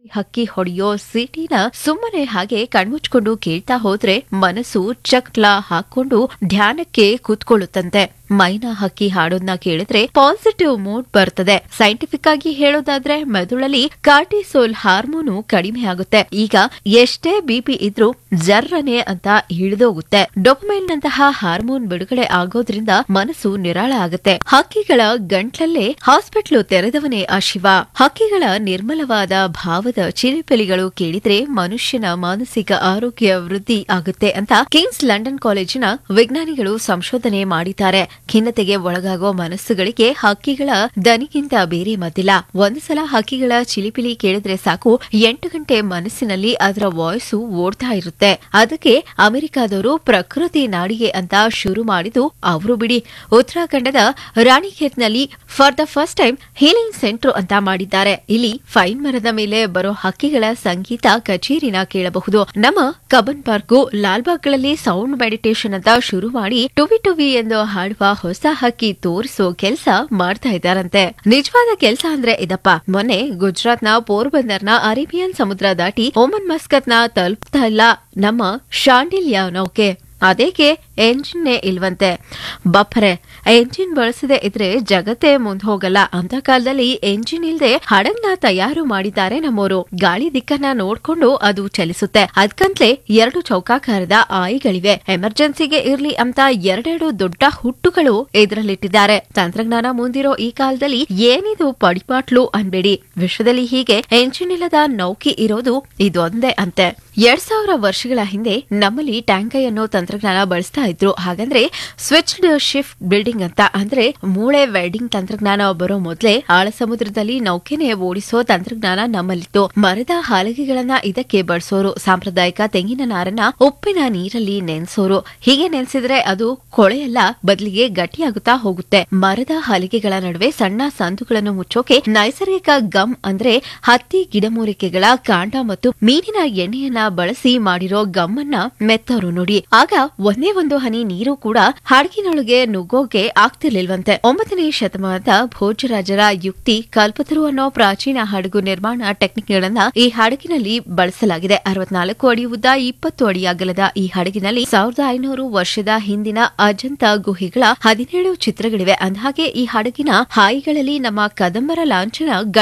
ಹಕ್ಕಿ ಹೊಡೆಯೋ ಸಿಟಿನ ಸುಮ್ಮನೆ ಹಾಗೆ ಕಣ್ಮುಚ್ಕೊಂಡು ಕೇಳ್ತಾ ಹೋದ್ರೆ ಮನಸ್ಸು ಚಕ್ಲ ಹಾಕೊಂಡು ಧ್ಯಾನಕ್ಕೆ ಕೂತ್ಕೊಳ್ಳುತ್ತಂತೆ ಮೈನಾ ಹಕ್ಕಿ ಹಾಡೋದ್ನ ಕೇಳಿದ್ರೆ ಪಾಸಿಟಿವ್ ಮೂಡ್ ಬರ್ತದೆ ಸೈಂಟಿಫಿಕ್ ಆಗಿ ಹೇಳೋದಾದ್ರೆ ಮೆದುಳಲ್ಲಿ ಕಾರ್ಟಿಸೋಲ್ ಹಾರ್ಮೋನು ಕಡಿಮೆ ಆಗುತ್ತೆ ಈಗ ಎಷ್ಟೇ ಬಿಪಿ ಇದ್ರೂ ಜರ್ರನೆ ಅಂತ ಇಳಿದೋಗುತ್ತೆ ಡೊಪಮೈನ್ ನಂತಹ ಹಾರ್ಮೋನ್ ಬಿಡುಗಡೆ ಆಗೋದ್ರಿಂದ ಮನಸ್ಸು ನಿರಾಳ ಆಗುತ್ತೆ ಹಕ್ಕಿಗಳ ಗಂಟ್ಲಲ್ಲೇ ಹಾಸ್ಪಿಟ್ಲು ತೆರೆದವನೇ ಆ ಶಿವ ಹಕ್ಕಿಗಳ ನಿರ್ಮಲವಾದ ಭಾವದ ಚಿಲಿಪಿಲಿಗಳು ಕೇಳಿದ್ರೆ ಮನುಷ್ಯನ ಮಾನಸಿಕ ಆರೋಗ್ಯ ವೃದ್ಧಿ ಆಗುತ್ತೆ ಅಂತ ಕಿಂಗ್ಸ್ ಲಂಡನ್ ಕಾಲೇಜಿನ ವಿಜ್ಞಾನಿಗಳು ಸಂಶೋಧನೆ ಮಾಡಿದ್ದಾರೆ ಖಿನ್ನತೆಗೆ ಒಳಗಾಗೋ ಮನಸ್ಸುಗಳಿಗೆ ಹಕ್ಕಿಗಳ ದನಿಗಿಂತ ಬೇರೆ ಮದ್ದಿಲ್ಲ ಒಂದು ಸಲ ಹಕ್ಕಿಗಳ ಚಿಲಿಪಿಲಿ ಕೇಳಿದ್ರೆ ಸಾಕು ಎಂಟು ಗಂಟೆ ಮನಸ್ಸಿನಲ್ಲಿ ಅದರ ವಾಯ್ಸು ಓಡ್ತಾ ಇರುತ್ತೆ ಅದಕ್ಕೆ ಅಮೆರಿಕಾದವರು ಪ್ರಕೃತಿ ನಾಡಿಗೆ ಅಂತ ಶುರು ಮಾಡಿದ್ದು ಅವರು ಬಿಡಿ ಉತ್ತರಾಖಂಡದ ರಾಣಿಖೇತ್ನಲ್ಲಿ for the first time healing centre ಅಂತ ಮಾಡಿದ್ದಾರೆ ಇಲ್ಲಿ ಫೈನ್ ಮರದ ಮೇಲೆ ಬರೋ ಹಕ್ಕಿಗಳ ಸಂಗೀತ ಕಚೇರಿನ ಕೇಳಬಹುದು ನಮ್ಮ ಕಬನ್ ಪಾರ್ಕು ಲಾಲ್ಬಾಗ್ಗಳಲ್ಲಿ ಸೌಂಡ್ ಮೆಡಿಟೇಷನ್ ಅಂತ ಶುರು ಮಾಡಿ ಟುವಿ ಟುವಿ ಎಂದು ಹಾಡುವ ಹೊಸ ಹಕ್ಕಿ ತೋರಿಸೋ ಕೆಲಸ ಮಾಡ್ತಾ ಇದ್ದಾರಂತೆ ನಿಜವಾದ ಕೆಲಸ ಅಂದ್ರೆ ಇದಪ್ಪ ಮೊನ್ನೆ ಗುಜರಾತ್ನ ಪೋರ್ಬಂದರ್ನ ಅರೇಬಿಯನ್ ಸಮುದ್ರ ದಾಟಿ ಓಮನ್ ಮಸ್ಕತ್ನ ತಲುಪ್ತಾ ಇಲ್ಲ ನಮ್ಮ ಶಾಂಡಿಲ್ಯ ನೌಕೆ ಅದೇಕೆ ಎಂಜಿನ್ನೇ ಇಲ್ವಂತೆ ಬಫರೆ ಎಂಜಿನ್ ಬಳಸದೆ ಇದ್ರೆ ಜಗತ್ತೇ ಮುಂದ್ ಹೋಗಲ್ಲ ಅಂತ ಕಾಲದಲ್ಲಿ ಎಂಜಿನ್ ಇಲ್ದೆ ಹಡಗ್ನ ತಯಾರು ಮಾಡಿದ್ದಾರೆ ನಮ್ಮೋರು ಗಾಳಿ ದಿಕ್ಕನ್ನ ನೋಡ್ಕೊಂಡು ಅದು ಚಲಿಸುತ್ತೆ ಅದ್ಕಂತ್ಲೆ ಎರಡು ಚೌಕಾಕಾರದ ಆಯಿಗಳಿವೆ ಎಮರ್ಜೆನ್ಸಿಗೆ ಇರ್ಲಿ ಅಂತ ಎರಡೆರಡು ದೊಡ್ಡ ಹುಟ್ಟುಗಳು ಇದರಲ್ಲಿಟ್ಟಿದ್ದಾರೆ ತಂತ್ರಜ್ಞಾನ ಮುಂದಿರೋ ಈ ಕಾಲದಲ್ಲಿ ಏನಿದು ಪಡಿಪಾಟ್ಲು ಅನ್ಬೇಡಿ ವಿಶ್ವದಲ್ಲಿ ಹೀಗೆ ಎಂಜಿನ್ ಇಲ್ಲದ ನೌಕೆ ಇರೋದು ಇದೊಂದೇ ಅಂತೆ ಎರಡ್ ಸಾವಿರ ವರ್ಷಗಳ ಹಿಂದೆ ನಮ್ಮಲ್ಲಿ ಟ್ಯಾಂಕೈ ಅನ್ನೋ ತಂತ್ರಜ್ಞಾನ ಬಳಸ್ತಾ ಇದ್ರು ಹಾಗಂದ್ರೆ ಸ್ವಿಚ್ಡ್ ಶಿಫ್ಟ್ ಬಿಲ್ಡಿಂಗ್ ಅಂತ ಅಂದ್ರೆ ಮೂಳೆ ವೆಲ್ಡಿಂಗ್ ತಂತ್ರಜ್ಞಾನ ಬರೋ ಮೊದಲೇ ಆಳ ಸಮುದ್ರದಲ್ಲಿ ನೌಕೆನೆ ಓಡಿಸೋ ತಂತ್ರಜ್ಞಾನ ನಮ್ಮಲ್ಲಿತ್ತು ಮರದ ಹಾಲಗಿಗಳನ್ನ ಇದಕ್ಕೆ ಬಳಸೋರು ಸಾಂಪ್ರದಾಯಿಕ ತೆಂಗಿನ ನಾರನ್ನ ಉಪ್ಪಿನ ನೀರಲ್ಲಿ ನೆನೆಸೋರು ಹೀಗೆ ನೆನೆಸಿದ್ರೆ ಅದು ಕೊಳೆಯಲ್ಲ ಬದಲಿಗೆ ಗಟ್ಟಿಯಾಗುತ್ತಾ ಹೋಗುತ್ತೆ ಮರದ ಹಲಿಗೆಗಳ ನಡುವೆ ಸಣ್ಣ ಸಂದುಗಳನ್ನು ಮುಚ್ಚೋಕೆ ನೈಸರ್ಗಿಕ ಗಮ್ ಅಂದ್ರೆ ಹತ್ತಿ ಗಿಡಮೂಲಿಕೆಗಳ ಕಾಂಡ ಮತ್ತು ಮೀನಿನ ಎಣ್ಣೆಯನ್ನ ಬಳಸಿ ಮಾಡಿರೋ ಗಮ್ ಅನ್ನ ಮೆತ್ತೋರು ನೋಡಿ ಆಗ ಒಂದೇ ಒಂದು ಹನಿ ನೀರು ಕೂಡ ಹಡಗಿನೊಳಗೆ ನುಗ್ಗೋಕೆ ಆಗ್ತಿರ್ಲಿಲ್ವಂತೆ ಒಂಬತ್ತನೇ ಶತಮಾನದ ಭೋಜರಾಜರ ಯುಕ್ತಿ ಕಲ್ಪತರು ಅನ್ನೋ ಪ್ರಾಚೀನ ಹಡಗು ನಿರ್ಮಾಣ ಟೆಕ್ನಿಕ್ಗಳನ್ನ ಈ ಹಡಗಿನಲ್ಲಿ ಬಳಸಲಾಗಿದೆ ಅರವತ್ನಾಲ್ಕು ಅಡಿ ಉದ್ದ ಇಪ್ಪತ್ತು ಅಡಿ ಅಗಲದ ಈ ಹಡಗಿನಲ್ಲಿ ಸಾವಿರದ ಐನೂರು ವರ್ಷದ ಹಿಂದಿನ ಅಜಂತ ಗುಹೆಗಳ ಹದಿನೇಳು ಚಿತ್ರಗಳಿವೆ ಅಂದಹಾಗೆ ಈ ಹಡಗಿನ ಹಾಯಿಗಳಲ್ಲಿ ನಮ್ಮ ಕದಂಬರ ಲಾಂಛನ